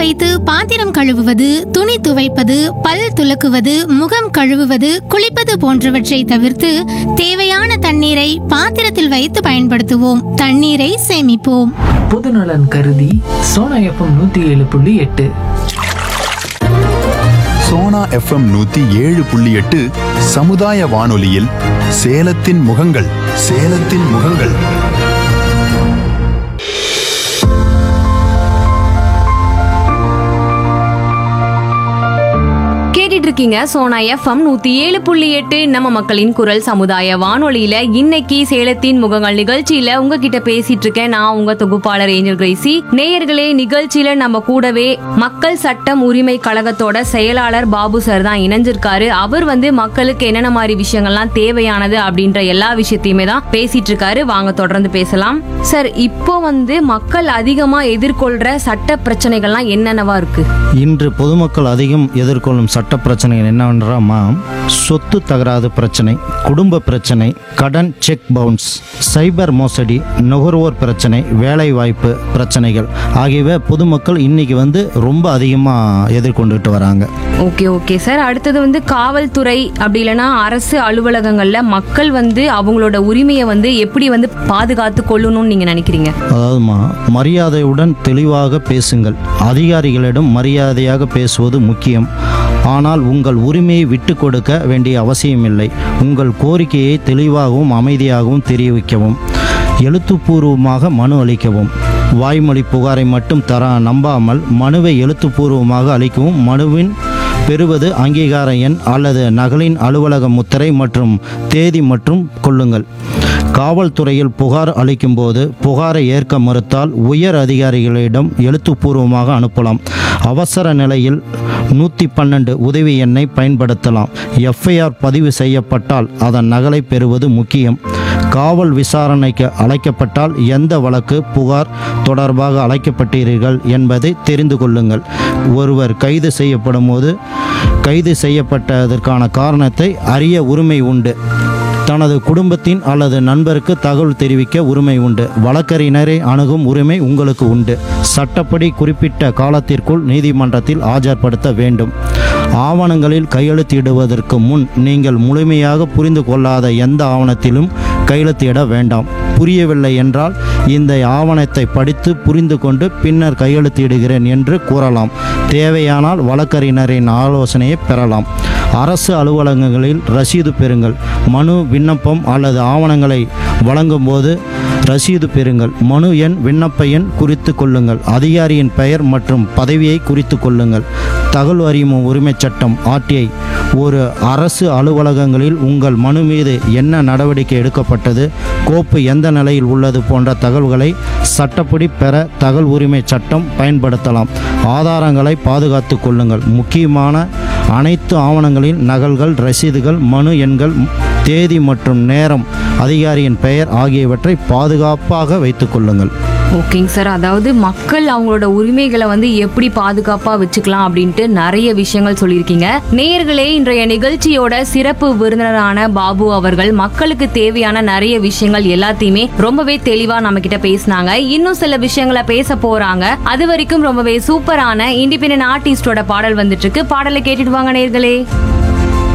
வைத்து பாத்திரம் கழுவுவது துணி துவைப்பது பல் துலக்குவது முகம் கழுவுவது குளிப்பது போன்றவற்றை தவிர்த்து தேவையான தண்ணீரை பாத்திரத்தில் வைத்து பயன்படுத்துவோம் தண்ணீரை சேமிப்போம் பொதுநலன் கருதி சோனா எஃப்எம் நூத்தி ஏழு புள்ளி எட்டு சோனா எஃப்எம் நூத்தி ஏழு புள்ளி எட்டு சமுதாய வானொலியில் சேலத்தின் முகங்கள் சேலத்தின் முகங்கள் கேட்டுட்டு இருக்கீங்க சோனா எஃப்எம் நூத்தி ஏழு புள்ளி எட்டு நம்ம மக்களின் குரல் சமுதாய வானொலியில இன்னைக்கு சேலத்தின் முகங்கள் நிகழ்ச்சியில உங்ககிட்ட பேசிட்டு இருக்கேன் நான் உங்க தொகுப்பாளர் ஏஞ்சல் கிரேசி நேயர்களே நிகழ்ச்சியில நம்ம கூடவே மக்கள் சட்டம் உரிமை கழகத்தோட செயலாளர் பாபு சார் தான் இணைஞ்சிருக்காரு அவர் வந்து மக்களுக்கு என்னென்ன மாதிரி விஷயங்கள்லாம் தேவையானது அப்படின்ற எல்லா விஷயத்தையுமே தான் பேசிட்டு இருக்காரு வாங்க தொடர்ந்து பேசலாம் சார் இப்போ வந்து மக்கள் அதிகமா எதிர்கொள்ற சட்ட பிரச்சனைகள்லாம் என்னென்னவா இருக்கு இன்று பொதுமக்கள் அதிகம் எதிர்கொள்ளும் சட்ட பிரச்சனைகள் என்னவென்றாமா சொத்து தகராறு பிரச்சனை குடும்ப பிரச்சனை கடன் செக் பவுன்ஸ் சைபர் மோசடி நுகர்வோர் பிரச்சனை வேலை வாய்ப்பு பிரச்சனைகள் ஆகியவை பொதுமக்கள் இன்னைக்கு வந்து ரொம்ப அதிகமாக எதிர்கொண்டுட்டு வராங்க ஓகே ஓகே சார் அடுத்தது வந்து காவல்துறை அப்படி இல்லைன்னா அரசு அலுவலகங்கள்ல மக்கள் வந்து அவங்களோட உரிமையை வந்து எப்படி வந்து பாதுகாத்து கொள்ளணும்னு நீங்க நினைக்கிறீங்க அதாவதுமா மரியாதையுடன் தெளிவாக பேசுங்கள் அதிகாரிகளிடம் மரியாதையாக பேசுவது முக்கியம் ஆனால் உங்கள் உரிமையை விட்டு கொடுக்க வேண்டிய அவசியமில்லை உங்கள் கோரிக்கையை தெளிவாகவும் அமைதியாகவும் தெரிவிக்கவும் எழுத்துப்பூர்வமாக மனு அளிக்கவும் வாய்மொழி புகாரை மட்டும் தர நம்பாமல் மனுவை எழுத்துப்பூர்வமாக அளிக்கவும் மனுவின் பெறுவது அங்கீகார எண் அல்லது நகலின் அலுவலக முத்திரை மற்றும் தேதி மற்றும் கொள்ளுங்கள் காவல்துறையில் புகார் அளிக்கும்போது புகாரை ஏற்க மறுத்தால் உயர் அதிகாரிகளிடம் எழுத்துப்பூர்வமாக அனுப்பலாம் அவசர நிலையில் நூற்றி பன்னெண்டு உதவி எண்ணை பயன்படுத்தலாம் எஃப்ஐஆர் பதிவு செய்யப்பட்டால் அதன் நகலை பெறுவது முக்கியம் காவல் விசாரணைக்கு அழைக்கப்பட்டால் எந்த வழக்கு புகார் தொடர்பாக அழைக்கப்பட்டீர்கள் என்பதை தெரிந்து கொள்ளுங்கள் ஒருவர் கைது செய்யப்படும் போது கைது செய்யப்பட்டதற்கான காரணத்தை அறிய உரிமை உண்டு தனது குடும்பத்தின் அல்லது நண்பருக்கு தகவல் தெரிவிக்க உரிமை உண்டு வழக்கறிஞரை அணுகும் உரிமை உங்களுக்கு உண்டு சட்டப்படி குறிப்பிட்ட காலத்திற்குள் நீதிமன்றத்தில் ஆஜர்படுத்த வேண்டும் ஆவணங்களில் கையெழுத்திடுவதற்கு முன் நீங்கள் முழுமையாக புரிந்து கொள்ளாத எந்த ஆவணத்திலும் கையெழுத்திட வேண்டாம் புரியவில்லை என்றால் இந்த ஆவணத்தை படித்து புரிந்து கொண்டு பின்னர் கையெழுத்திடுகிறேன் என்று கூறலாம் தேவையானால் வழக்கறிஞரின் ஆலோசனையை பெறலாம் அரசு அலுவலகங்களில் ரசீது பெறுங்கள் மனு விண்ணப்பம் அல்லது ஆவணங்களை வழங்கும்போது ரசீது பெறுங்கள் மனு எண் விண்ணப்ப எண் குறித்து கொள்ளுங்கள் அதிகாரியின் பெயர் மற்றும் பதவியை குறித்து கொள்ளுங்கள் தகவல் அறியும் உரிமைச் சட்டம் ஆர்டிஐ ஒரு அரசு அலுவலகங்களில் உங்கள் மனு மீது என்ன நடவடிக்கை எடுக்கப்பட்டது கோப்பு எந்த நிலையில் உள்ளது போன்ற தகவல்களை சட்டப்படி பெற தகவல் உரிமை சட்டம் பயன்படுத்தலாம் ஆதாரங்களை பாதுகாத்து கொள்ளுங்கள் முக்கியமான அனைத்து ஆவணங்களின் நகல்கள் ரசீதுகள் மனு எண்கள் தேதி மற்றும் நேரம் அதிகாரியின் பெயர் ஆகியவற்றை பாதுகாப்பாக வைத்துக் கொள்ளுங்கள் ஓகேங்க சார் அதாவது மக்கள் அவங்களோட உரிமைகளை வந்து எப்படி பாதுகாப்பா வச்சுக்கலாம் அப்படின்ட்டு நிறைய விஷயங்கள் சொல்லியிருக்கீங்க நேயர்களே இன்றைய நிகழ்ச்சியோட சிறப்பு விருந்தினரான பாபு அவர்கள் மக்களுக்கு தேவையான நிறைய விஷயங்கள் எல்லாத்தையுமே ரொம்பவே தெளிவா நம்ம கிட்ட பேசினாங்க இன்னும் சில விஷயங்களை பேச போறாங்க அது வரைக்கும் ரொம்பவே சூப்பரான இண்டிபெண்டன்ட் ஆர்டிஸ்டோட பாடல் வந்துட்டு இருக்கு பாடலை கேட்டுட்டு வாங்க நேயர்களே